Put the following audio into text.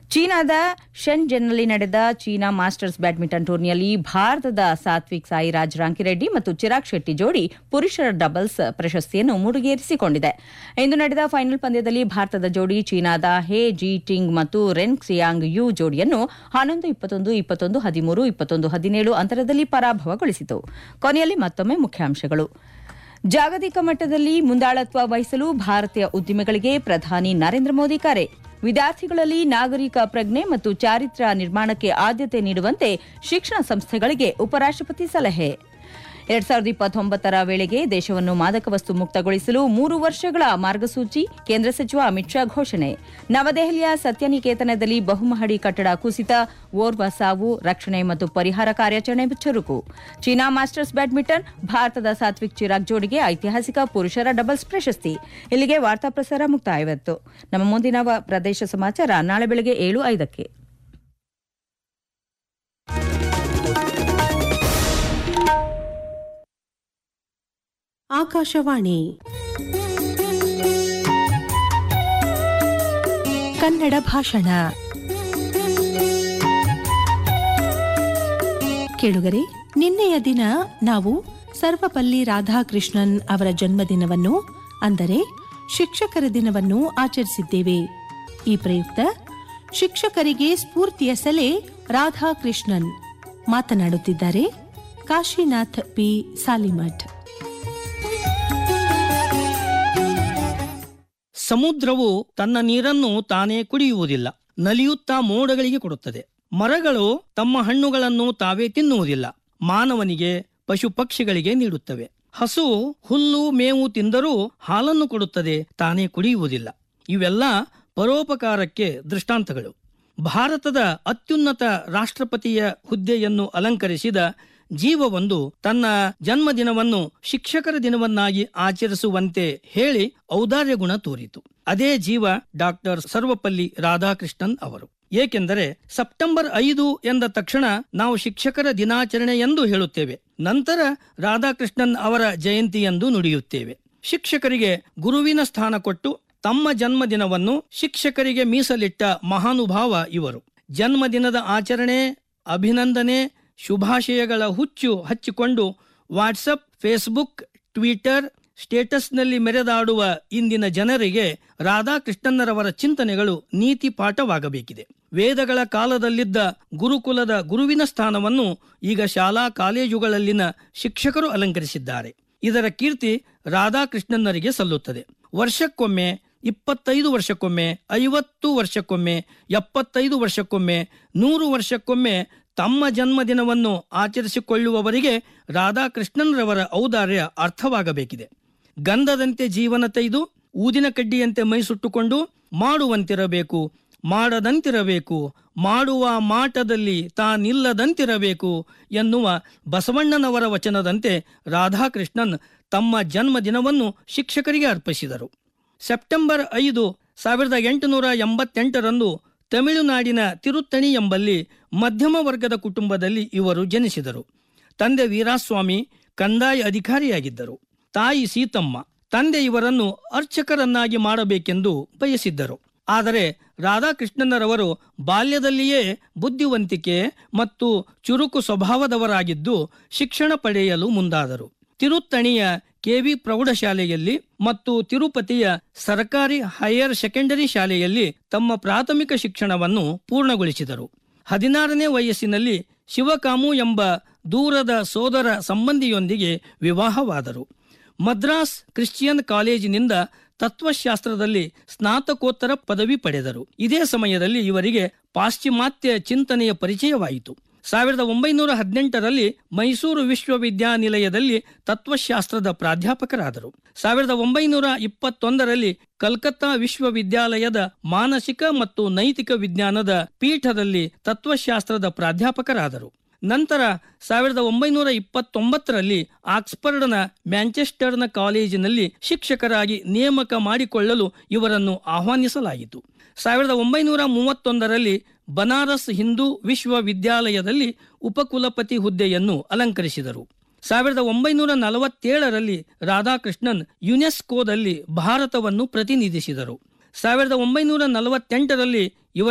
ಚೀನಾದ ಶೆನ್ಜೆನ್ನಲ್ಲಿ ನಡೆದ China masters badminton ಟೂರ್ನಿಯಲ್ಲಿ ಭಾರತದ ಸಾತ್ವಿಕ್ ಸಾಯಿರಾಜ್ ರಾಂಕಿರೆಡ್ಡಿ ಮತ್ತು ಚಿರಾಗ್ ಶೆಟ್ಟಿ ಜೋಡಿ ಪುರುಷರ ಡಬಲ್ಸ್ ಪ್ರಶಸ್ತಿಯನ್ನು ಮುಡಿಗೇರಿಸಿಕೊಂಡಿದೆ ಇಂದು ನಡೆದ ಫೈನಲ್ ಪಂದ್ಯದಲ್ಲಿ ಭಾರತದ ಜೋಡಿ ಚೀನಾದ ಹೇ ಜಿ ಟಿಂಗ್ ಮತ್ತು ರೆನ್ ಕ್ಸಿಯಾಂಗ್ ಯು ಜೋಡಿಯನ್ನು ಹನ್ನೊಂದು ಇಪ್ಪತ್ತೊಂದು ಇಪ್ಪತ್ತೊಂದು ಹದಿಮೂರು ಇಪ್ಪತ್ತೊಂದು ಹದಿನೇಳು ಅಂತರದಲ್ಲಿ ಪರಾಭವಗೊಳಿಸಿತು ಕೊನೆಯಲ್ಲಿ ಮತ್ತೊಮ್ಮೆ ಮುಖ್ಯಾಂಶಗಳು ಜಾಗತಿಕ ಮಟ್ಟದಲ್ಲಿ ಮುಂದಾಳತ್ವ ವಹಿಸಲು ಭಾರತೀಯ ಉದ್ದಿಮೆಗಳಿಗೆ ಪ್ರಧಾನಿ ನರೇಂದ್ರ ಮೋದಿ ಕರೆ ವಿದ್ಯಾರ್ಥಿಗಳಲ್ಲಿ ನಾಗರಿಕ ಪ್ರಜ್ಞೆ ಮತ್ತು ಚಾರಿತ್ರ್ಯ ನಿರ್ಮಾಣಕ್ಕೆ ಆದ್ಯತೆ ನೀಡುವಂತೆ ಶಿಕ್ಷಣ ಸಂಸ್ಥೆಗಳಿಗೆ ಉಪರಾಷ್ಟಪತಿ ಸಲಹೆ ಎರಡ್ ಸಾವಿರದ ಇಪ್ಪತ್ತೊಂಬತ್ತರ ವೇಳೆಗೆ ದೇಶವನ್ನು ಮಾದಕ ವಸ್ತು ಮುಕ್ತಗೊಳಿಸಲು ಮೂರು ವರ್ಷಗಳ ಮಾರ್ಗಸೂಚಿ ಕೇಂದ್ರ ಸಚಿವ ಅಮಿತ್ ಶಾ ಘೋಷಣೆ ನವದೆಹಲಿಯ ಸತ್ಯನಿಕೇತನದಲ್ಲಿ ಬಹುಮಹಡಿ ಕಟ್ಟಡ ಕುಸಿತ ಓರ್ವ ಸಾವು ರಕ್ಷಣೆ ಮತ್ತು ಪರಿಹಾರ ಕಾರ್ಯಾಚರಣೆ ಚುರುಕು ಚೀನಾ ಮಾಸ್ಟರ್ಸ್ ಬ್ಯಾಡ್ಮಿಂಟನ್ ಭಾರತದ ಸಾತ್ವಿಕ್ ಚಿರಾಗ್ ಜೋಡಿಗೆ ಐತಿಹಾಸಿಕ ಪುರುಷರ ಡಬಲ್ಸ್ ಪ್ರಶಸ್ತಿ ಇಲ್ಲಿಗೆ ವಾರ್ತಾ ಪ್ರಸಾರ ಮುಕ್ತಾಯವಾಯಿತು ನಮ್ಮ ಮುಂದಿನ ವ- ಪ್ರದೇಶ ಸಮಾಚಾರ ನಾಳೆ ಬೆಳಗ್ಗೆ ಏಳು ಐದಕ್ಕೆ ಆಕಾಶವಾಣಿ ಕನ್ನಡ ಭಾಷಣ ಕೇಳುಗರೆ ನಿನ್ನೆಯ ದಿನ ನಾವು ಸರ್ವಪಲ್ಲಿ ರಾಧಾಕೃಷ್ಣನ್ ಅವರ ಜನ್ಮದಿನವನ್ನು ಅಂದರೆ ಶಿಕ್ಷಕರ ದಿನವನ್ನು ಆಚರಿಸಿದ್ದೇವೆ ಈ ಪ್ರಯುಕ್ತ ಶಿಕ್ಷಕರಿಗೆ ಸ್ಫೂರ್ತಿಯ ಸೆಲೆ ರಾಧಾಕೃಷ್ಣನ್ ಮಾತನಾಡುತ್ತಿದ್ದಾರೆ ಕಾಶಿನಾಥ್ ಪಿ ಸಾಲಿಮಠ್ ಸಮುದ್ರವು ತನ್ನ ನೀರನ್ನು ತಾನೇ ಕುಡಿಯುವುದಿಲ್ಲ ನಲಿಯುತ್ತಾ ಮೋಡಗಳಿಗೆ ಕೊಡುತ್ತದೆ ಮರಗಳು ತಮ್ಮ ಹಣ್ಣುಗಳನ್ನು ತಾವೇ ತಿನ್ನುವುದಿಲ್ಲ ಮಾನವನಿಗೆ ಪಶು ಪಕ್ಷಿಗಳಿಗೆ ನೀಡುತ್ತವೆ ಹಸು ಹುಲ್ಲು ಮೇವು ತಿಂದರೂ ಹಾಲನ್ನು ಕೊಡುತ್ತದೆ ತಾನೇ ಕುಡಿಯುವುದಿಲ್ಲ ಇವೆಲ್ಲ ಪರೋಪಕಾರಕ್ಕೆ ದೃಷ್ಟಾಂತಗಳು ಭಾರತದ ಅತ್ಯುನ್ನತ ರಾಷ್ಟ್ರಪತಿಯ ಹುದ್ದೆಯನ್ನು ಅಲಂಕರಿಸಿದ ಜೀವವೊಂದು ತನ್ನ ಜನ್ಮದಿನವನ್ನು ಶಿಕ್ಷಕರ ದಿನವನ್ನಾಗಿ ಆಚರಿಸುವಂತೆ ಹೇಳಿ ಔದಾರ್ಯ ಗುಣ ತೋರಿತು ಅದೇ ಜೀವ ಡಾಕ್ಟರ್ ಸರ್ವಪಲ್ಲಿ ರಾಧಾಕೃಷ್ಣನ್ ಅವರು ಏಕೆಂದರೆ ಸೆಪ್ಟೆಂಬರ್ ಐದು ಎಂದ ತಕ್ಷಣ ನಾವು ಶಿಕ್ಷಕರ ದಿನಾಚರಣೆ ಎಂದು ಹೇಳುತ್ತೇವೆ ನಂತರ ರಾಧಾಕೃಷ್ಣನ್ ಅವರ ಜಯಂತಿ ಎಂದು ನುಡಿಯುತ್ತೇವೆ ಶಿಕ್ಷಕರಿಗೆ ಗುರುವಿನ ಸ್ಥಾನ ಕೊಟ್ಟು ತಮ್ಮ ಜನ್ಮದಿನವನ್ನು ಶಿಕ್ಷಕರಿಗೆ ಮೀಸಲಿಟ್ಟ ಮಹಾನುಭಾವ ಇವರು ಜನ್ಮದಿನದ ಆಚರಣೆ ಅಭಿನಂದನೆ ಶುಭಾಶಯಗಳ ಹುಚ್ಚು ಹಚ್ಚಿಕೊಂಡು ವಾಟ್ಸಪ್ ಫೇಸ್ಬುಕ್ ಟ್ವಿಟರ್ ಸ್ಟೇಟಸ್ನಲ್ಲಿ ಮೆರೆದಾಡುವ ಇಂದಿನ ಜನರಿಗೆ ರಾಧಾಕೃಷ್ಣನ್ನರವರ ಚಿಂತನೆಗಳು ನೀತಿ ಪಾಠವಾಗಬೇಕಿದೆ ವೇದಗಳ ಕಾಲದಲ್ಲಿದ್ದ ಗುರುಕುಲದ ಗುರುವಿನ ಸ್ಥಾನವನ್ನು ಈಗ ಶಾಲಾ ಕಾಲೇಜುಗಳಲ್ಲಿನ ಶಿಕ್ಷಕರು ಅಲಂಕರಿಸಿದ್ದಾರೆ ಇದರ ಕೀರ್ತಿ ರಾಧಾಕೃಷ್ಣನ್ನರಿಗೆ ಸಲ್ಲುತ್ತದೆ ವರ್ಷಕ್ಕೊಮ್ಮೆ ಇಪ್ಪತ್ತೈದು ವರ್ಷಕ್ಕೊಮ್ಮೆ ಐವತ್ತು ವರ್ಷಕ್ಕೊಮ್ಮೆ ಎಪ್ಪತ್ತೈದು ವರ್ಷಕ್ಕೊಮ್ಮೆ ನೂರು ವರ್ಷಕ್ಕೊಮ್ಮೆ ತಮ್ಮ ಜನ್ಮದಿನವನ್ನು ಆಚರಿಸಿಕೊಳ್ಳುವವರಿಗೆ ರಾಧಾಕೃಷ್ಣನ್ರವರ ಔದಾರ್ಯ ಅರ್ಥವಾಗಬೇಕಿದೆ ಗಂಧದಂತೆ ಜೀವನ ತೆಗೆದು ಊದಿನ ಕಡ್ಡಿಯಂತೆ ಮೈ ಸುಟ್ಟುಕೊಂಡು ಮಾಡುವಂತಿರಬೇಕು ಮಾಡದಂತಿರಬೇಕು ಮಾಡುವ ಮಾಟದಲ್ಲಿ ತಾನಿಲ್ಲದಂತಿರಬೇಕು ಎನ್ನುವ ಬಸವಣ್ಣನವರ ವಚನದಂತೆ ರಾಧಾಕೃಷ್ಣನ್ ತಮ್ಮ ಜನ್ಮದಿನವನ್ನು ಶಿಕ್ಷಕರಿಗೆ ಅರ್ಪಿಸಿದರು ಸೆಪ್ಟೆಂಬರ್ ಐದು ಸಾವಿರದ ಎಂಟುನೂರ ಎಂಬತ್ತೆಂಟರಂದು ತಮಿಳುನಾಡಿನ ತಿರುತ್ತಣಿ ಎಂಬಲ್ಲಿ ಮಧ್ಯಮ ವರ್ಗದ ಕುಟುಂಬದಲ್ಲಿ ಇವರು ಜನಿಸಿದರು ತಂದೆ ವೀರಾಸ್ವಾಮಿ ಕಂದಾಯ ಅಧಿಕಾರಿಯಾಗಿದ್ದರು ತಾಯಿ ಸೀತಮ್ಮ ತಂದೆ ಇವರನ್ನು ಅರ್ಚಕರನ್ನಾಗಿ ಮಾಡಬೇಕೆಂದು ಬಯಸಿದ್ದರು ಆದರೆ ರಾಧಾಕೃಷ್ಣನ್ನರವರು ಬಾಲ್ಯದಲ್ಲಿಯೇ ಬುದ್ಧಿವಂತಿಕೆ ಮತ್ತು ಚುರುಕು ಸ್ವಭಾವದವರಾಗಿದ್ದು ಶಿಕ್ಷಣ ಪಡೆಯಲು ಮುಂದಾದರು ತಿರುತ್ತಣಿಯ ಕೆವಿ ಪ್ರೌಢಶಾಲೆಯಲ್ಲಿ ಮತ್ತು ತಿರುಪತಿಯ ಸರ್ಕಾರಿ ಹೈಯರ್ ಸೆಕೆಂಡರಿ ಶಾಲೆಯಲ್ಲಿ ತಮ್ಮ ಪ್ರಾಥಮಿಕ ಶಿಕ್ಷಣವನ್ನು ಪೂರ್ಣಗೊಳಿಸಿದರು ಹದಿನಾರನೇ ವಯಸ್ಸಿನಲ್ಲಿ ಶಿವಕಾಮು ಎಂಬ ದೂರದ ಸೋದರ ಸಂಬಂಧಿಯೊಂದಿಗೆ ವಿವಾಹವಾದರು ಮದ್ರಾಸ್ ಕ್ರಿಶ್ಚಿಯನ್ ಕಾಲೇಜಿನಿಂದ ತತ್ವಶಾಸ್ತ್ರದಲ್ಲಿ ಸ್ನಾತಕೋತ್ತರ ಪದವಿ ಪಡೆದರು ಇದೇ ಸಮಯದಲ್ಲಿ ಇವರಿಗೆ ಪಾಶ್ಚಿಮಾತ್ಯ ಚಿಂತನೆಯ ಪರಿಚಯವಾಯಿತು ಸಾವಿರದ ಒಂಬೈನೂರ ಹದಿನೆಂಟರಲ್ಲಿ ಮೈಸೂರು ವಿಶ್ವವಿದ್ಯಾನಿಲಯದಲ್ಲಿ ತತ್ವಶಾಸ್ತ್ರದ ಪ್ರಾಧ್ಯಾಪಕರಾದರು ಸಾವಿರದ ಒಂಬೈನೂರ ಇಪ್ಪತ್ತೊಂದರಲ್ಲಿ ಕಲ್ಕತ್ತಾ ವಿಶ್ವವಿದ್ಯಾಲಯದ ಮಾನಸಿಕ ಮತ್ತು ನೈತಿಕ ವಿಜ್ಞಾನದ ಪೀಠದಲ್ಲಿ ತತ್ವಶಾಸ್ತ್ರದ ಪ್ರಾಧ್ಯಾಪಕರಾದರು ನಂತರ ಸಾವಿರದ ಒಂಬೈನೂರ ಇಪ್ಪತ್ತೊಂಬತ್ತರಲ್ಲಿ ಆಕ್ಸ್ಫರ್ಡ್ನ ಮ್ಯಾಂಚೆಸ್ಟರ್ನ ಕಾಲೇಜಿನಲ್ಲಿ ಶಿಕ್ಷಕರಾಗಿ ನೇಮಕ ಮಾಡಿಕೊಳ್ಳಲು ಇವರನ್ನು ಆಹ್ವಾನಿಸಲಾಯಿತು ಸಾವಿರದ ಒಂಬೈನೂರ ಮೂವತ್ತೊಂದರಲ್ಲಿ ಬನಾರಸ್ ಹಿಂದೂ ವಿಶ್ವವಿದ್ಯಾಲಯದಲ್ಲಿ ಉಪಕುಲಪತಿ ಹುದ್ದೆಯನ್ನು ಅಲಂಕರಿಸಿದರು ಸಾವಿರದ ಒಂಬೈನೂರ ನಲವತ್ತೇಳರಲ್ಲಿ ರಾಧಾಕೃಷ್ಣನ್ ಯುನೆಸ್ಕೋದಲ್ಲಿ ಭಾರತವನ್ನು ಪ್ರತಿನಿಧಿಸಿದರು ಸಾವಿರದ ಒಂಬೈನೂರ ನಲವತ್ತೆಂಟರಲ್ಲಿ ಇವರ